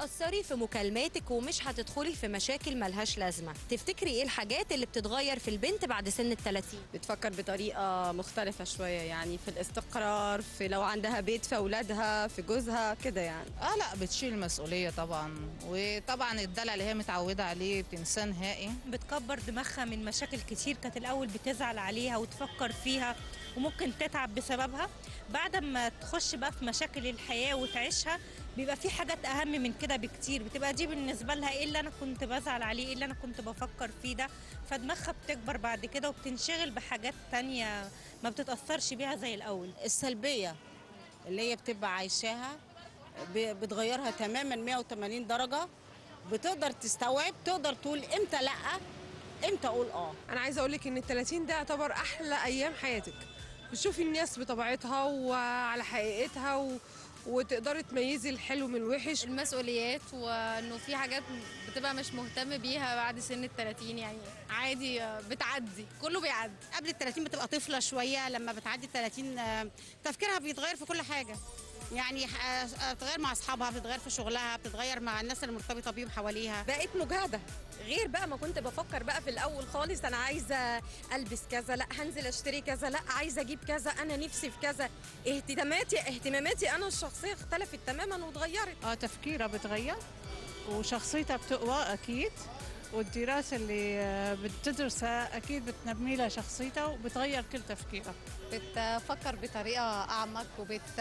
هتأثري في مكالماتك ومش هتدخلي في مشاكل ملهاش لازمة تفتكري ايه الحاجات اللي بتتغير في البنت بعد سن ال 30 بتفكر بطريقة مختلفة شوية يعني في الاستقرار في لو عندها بيت في أولادها في جوزها كده يعني اه لا بتشيل المسؤوليه طبعا وطبعا الدلع اللي هي متعوده عليه بتنساه نهائي بتكبر دماغها من مشاكل كتير كانت الأول بتزعل عليها وتفكر فيها وممكن تتعب بسببها بعد ما تخش بقى في مشاكل الحياة وتعيشها بيبقى في حاجات أهم من كده بكتير بتبقى دي بالنسبة لها إيه اللي أنا كنت بزعل عليه إيه اللي أنا كنت بفكر فيه ده فدماغها بتكبر بعد كده وبتنشغل بحاجات تانية ما بتتأثرش بيها زي الأول السلبيه اللي هي بتبقى عايشاها ب- بتغيرها تماما 180 درجه بتقدر تستوعب تقدر تقول امتى لا امتى اقول اه انا عايزه اقول لك ان ال 30 ده يعتبر احلى ايام حياتك بتشوفي الناس بطبيعتها وعلى حقيقتها و... وتقدري تميزي الحلو من الوحش المسؤوليات وانه في حاجات بتبقى مش مهتم بيها بعد سن ال 30 يعني عادي بتعدي كله بيعدي قبل ال 30 بتبقى طفله شويه لما بتعدي ال 30 آه، تفكيرها بيتغير في كل حاجه يعني آه، آه، بتتغير مع اصحابها بتتغير في شغلها بتتغير مع الناس اللي مرتبطه بيهم حواليها بقيت مجهده غير بقى ما كنت بفكر بقى في الاول خالص انا عايزه البس كذا لا هنزل اشتري كذا لا عايزه اجيب كذا انا نفسي في كذا اهتماماتي اهتماماتي انا الشخصيه اختلفت تماما واتغيرت اه تفكيرها بتغير وشخصيتها بتقوى اكيد والدراسه اللي آه، بتدرسها اكيد بتنمي لها شخصيتها وبتغير كل تفكيرها بتفكر بطريقه اعمق وبت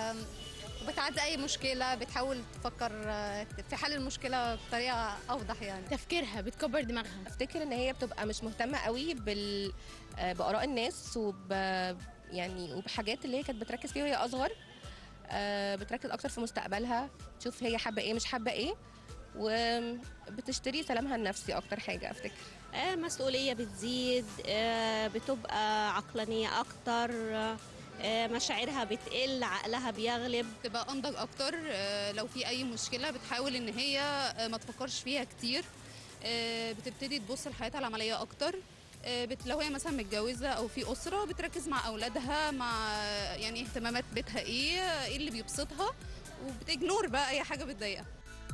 وبتعدي اي مشكله بتحاول تفكر في حل المشكله بطريقه اوضح يعني تفكيرها بتكبر دماغها افتكر ان هي بتبقى مش مهتمه قوي بال آه، باراء الناس وب يعني وبحاجات اللي هي كانت بتركز فيها وهي اصغر آه، بتركز اكتر في مستقبلها تشوف هي حابه ايه مش حابه ايه وبتشتري سلامها النفسي اكتر حاجه افتكر المسؤوليه بتزيد آه، بتبقى عقلانيه اكتر آه، مشاعرها بتقل عقلها بيغلب تبقى انضج اكتر آه، لو في اي مشكله بتحاول ان هي آه، ما تفكرش فيها كتير آه، بتبتدي تبص لحياتها العمليه اكتر آه، بت... لو هي مثلا متجوزه او في اسره بتركز مع اولادها مع آه، يعني اهتمامات بيتها ايه ايه اللي بيبسطها وبتجنور بقى اي حاجه بتضايقها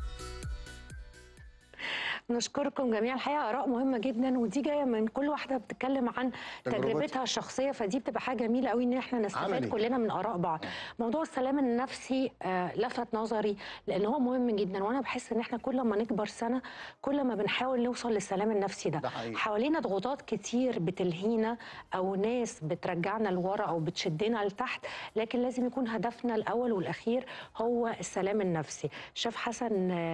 نشكركم جميعا الحقيقه اراء مهمه جدا ودي جايه من كل واحده بتتكلم عن تجربتها. تجربتها الشخصيه فدي بتبقى حاجه جميله قوي ان احنا نستفاد عملي. كلنا من اراء بعض موضوع السلام النفسي آه لفت نظري لان هو مهم جدا وانا بحس ان احنا كل ما نكبر سنه كل ما بنحاول نوصل للسلام النفسي ده, ده حقيقي. حوالينا ضغوطات كتير بتلهينا او ناس بترجعنا لورا او بتشدنا لتحت لكن لازم يكون هدفنا الاول والاخير هو السلام النفسي شاف حسن آه،